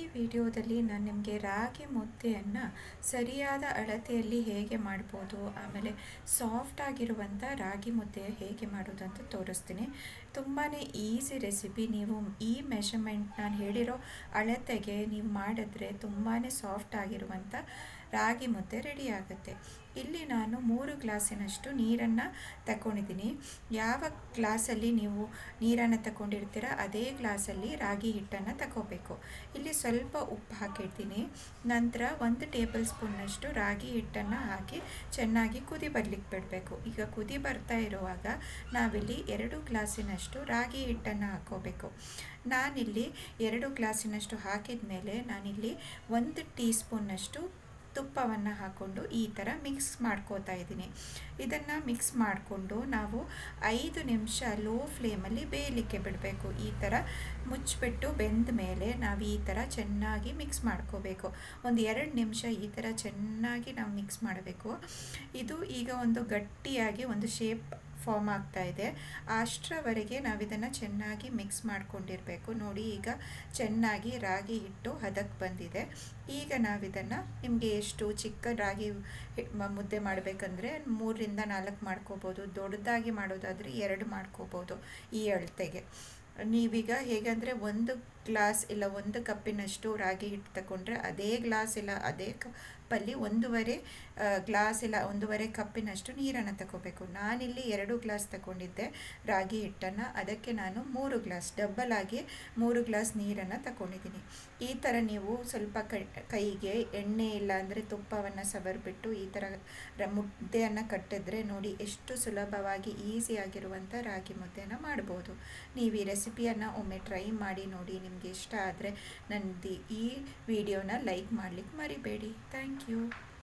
ವಿಡಿಯೋದಲ್ಲಿ ನಾನು ನಿಮಗೆ ರಾಗಿ ಮುದ್ದೆಯನ್ನು ಸರಿಯಾದ ಅಳತೆಯಲ್ಲಿ ಹೇಗೆ ಮಾಡ್ಬೋದು ಆಮೇಲೆ ಸಾಫ್ಟ್ ಆಗಿರುವಂಥ ರಾಗಿ ಮುದ್ದೆ ಹೇಗೆ ಮಾಡೋದು ಅಂತ ತೋರಿಸ್ತೀನಿ ತುಂಬಾ ಈಸಿ ರೆಸಿಪಿ ನೀವು ಈ ಮೆಷರ್ಮೆಂಟ್ ನಾನು ಹೇಳಿರೋ ಅಳತೆಗೆ ನೀವು ಮಾಡಿದ್ರೆ ತುಂಬಾ ಸಾಫ್ಟ್ ಆಗಿರುವಂಥ ರಾಗಿ ಮುದ್ದೆ ರೆಡಿ ಆಗುತ್ತೆ ಇಲ್ಲಿ ನಾನು ಮೂರು ಗ್ಲಾಸಿನಷ್ಟು ನೀರನ್ನು ತಗೊಂಡಿದ್ದೀನಿ ಯಾವ ಗ್ಲಾಸಲ್ಲಿ ನೀವು ನೀರನ್ನು ತಗೊಂಡಿರ್ತೀರ ಅದೇ ಗ್ಲಾಸಲ್ಲಿ ರಾಗಿ ಹಿಟ್ಟನ್ನು ತಗೋಬೇಕು ಇಲ್ಲಿ ಸ್ವಲ್ಪ ಉಪ್ಪು ಹಾಕಿರ್ತೀನಿ ನಂತರ ಒಂದು ಟೇಬಲ್ ಸ್ಪೂನ್ನಷ್ಟು ರಾಗಿ ಹಿಟ್ಟನ್ನು ಹಾಕಿ ಚೆನ್ನಾಗಿ ಕುದಿ ಬರ್ಲಿಕ್ಕೆ ಬಿಡಬೇಕು ಈಗ ಕುದಿ ಬರ್ತಾ ಇರುವಾಗ ನಾವಿಲ್ಲಿ ಎರಡು ಗ್ಲಾಸಿನಷ್ಟು ರಾಗಿ ಹಿಟ್ಟನ್ನು ಹಾಕೋಬೇಕು ನಾನಿಲ್ಲಿ ಎರಡು ಗ್ಲಾಸಿನಷ್ಟು ಹಾಕಿದ ಮೇಲೆ ನಾನಿಲ್ಲಿ ಒಂದು ಟೀ ಸ್ಪೂನ್ನಷ್ಟು ತುಪ್ಪವನ್ನು ಹಾಕ್ಕೊಂಡು ಈ ಥರ ಮಿಕ್ಸ್ ಮಾಡ್ಕೋತಾ ಇದ್ದೀನಿ ಇದನ್ನು ಮಿಕ್ಸ್ ಮಾಡಿಕೊಂಡು ನಾವು ಐದು ನಿಮಿಷ ಲೋ ಫ್ಲೇಮಲ್ಲಿ ಬೇಯಲಿಕ್ಕೆ ಬಿಡಬೇಕು ಈ ಥರ ಮುಚ್ಚಿಬಿಟ್ಟು ಬೆಂದ ಮೇಲೆ ನಾವು ಈ ಥರ ಚೆನ್ನಾಗಿ ಮಿಕ್ಸ್ ಮಾಡ್ಕೋಬೇಕು ಒಂದು ಎರಡು ನಿಮಿಷ ಈ ಥರ ಚೆನ್ನಾಗಿ ನಾವು ಮಿಕ್ಸ್ ಮಾಡಬೇಕು ಇದು ಈಗ ಒಂದು ಗಟ್ಟಿಯಾಗಿ ಒಂದು ಶೇಪ್ ಫಾರ್ಮ್ ಆಗ್ತಾ ಇದೆ ಅಷ್ಟರವರೆಗೆ ನಾವು ಇದನ್ನು ಚೆನ್ನಾಗಿ ಮಿಕ್ಸ್ ಮಾಡ್ಕೊಂಡಿರಬೇಕು ನೋಡಿ ಈಗ ಚೆನ್ನಾಗಿ ರಾಗಿ ಹಿಟ್ಟು ಹದಕ್ಕೆ ಬಂದಿದೆ ಈಗ ನಾವಿದನ್ನು ನಿಮಗೆ ಎಷ್ಟು ಚಿಕ್ಕ ರಾಗಿ ಮುದ್ದೆ ಮಾಡಬೇಕಂದ್ರೆ ಮೂರರಿಂದ ನಾಲ್ಕು ಮಾಡ್ಕೋಬೋದು ದೊಡ್ಡದಾಗಿ ಮಾಡೋದಾದರೆ ಎರಡು ಮಾಡ್ಕೋಬೋದು ಈ ಅಳತೆಗೆ ನೀವೀಗ ಹೇಗಂದರೆ ಒಂದು ಗ್ಲಾಸ್ ಇಲ್ಲ ಒಂದು ಕಪ್ಪಿನಷ್ಟು ರಾಗಿ ಹಿಟ್ಟು ತಗೊಂಡ್ರೆ ಅದೇ ಗ್ಲಾಸ್ ಇಲ್ಲ ಅದೇ ಕಪ್ಪಲ್ಲಿ ಒಂದೂವರೆ ಗ್ಲಾಸ್ ಇಲ್ಲ ಒಂದೂವರೆ ಕಪ್ಪಿನಷ್ಟು ನೀರನ್ನು ತಗೋಬೇಕು ನಾನಿಲ್ಲಿ ಎರಡು ಗ್ಲಾಸ್ ತಗೊಂಡಿದ್ದೆ ರಾಗಿ ಹಿಟ್ಟನ್ನು ಅದಕ್ಕೆ ನಾನು ಮೂರು ಗ್ಲಾಸ್ ಡಬ್ಬಲ್ ಆಗಿ ಮೂರು ಗ್ಲಾಸ್ ನೀರನ್ನು ತಗೊಂಡಿದ್ದೀನಿ ಈ ಥರ ನೀವು ಸ್ವಲ್ಪ ಕೈಗೆ ಎಣ್ಣೆ ಇಲ್ಲ ಅಂದರೆ ತುಪ್ಪವನ್ನು ಸವರ್ಬಿಟ್ಟು ಈ ಥರ ಮುದ್ದೆಯನ್ನು ಕಟ್ಟಿದ್ರೆ ನೋಡಿ ಎಷ್ಟು ಸುಲಭವಾಗಿ ಈಸಿಯಾಗಿರುವಂಥ ರಾಗಿ ಮುದ್ದೆನ ಮಾಡ್ಬೋದು ನೀವು ಈ ರೆಸಿಪಿಯನ್ನು ಒಮ್ಮೆ ಟ್ರೈ ಮಾಡಿ ನೋಡಿ ನಿಮಗೆ ಇಷ್ಟ ಆದರೆ ನನ್ನದು ಈ ವಿಡಿಯೋನ ಲೈಕ್ ಮಾಡಲಿಕ್ಕೆ ಮರಿಬೇಡಿ ಥ್ಯಾಂಕ್ ಯು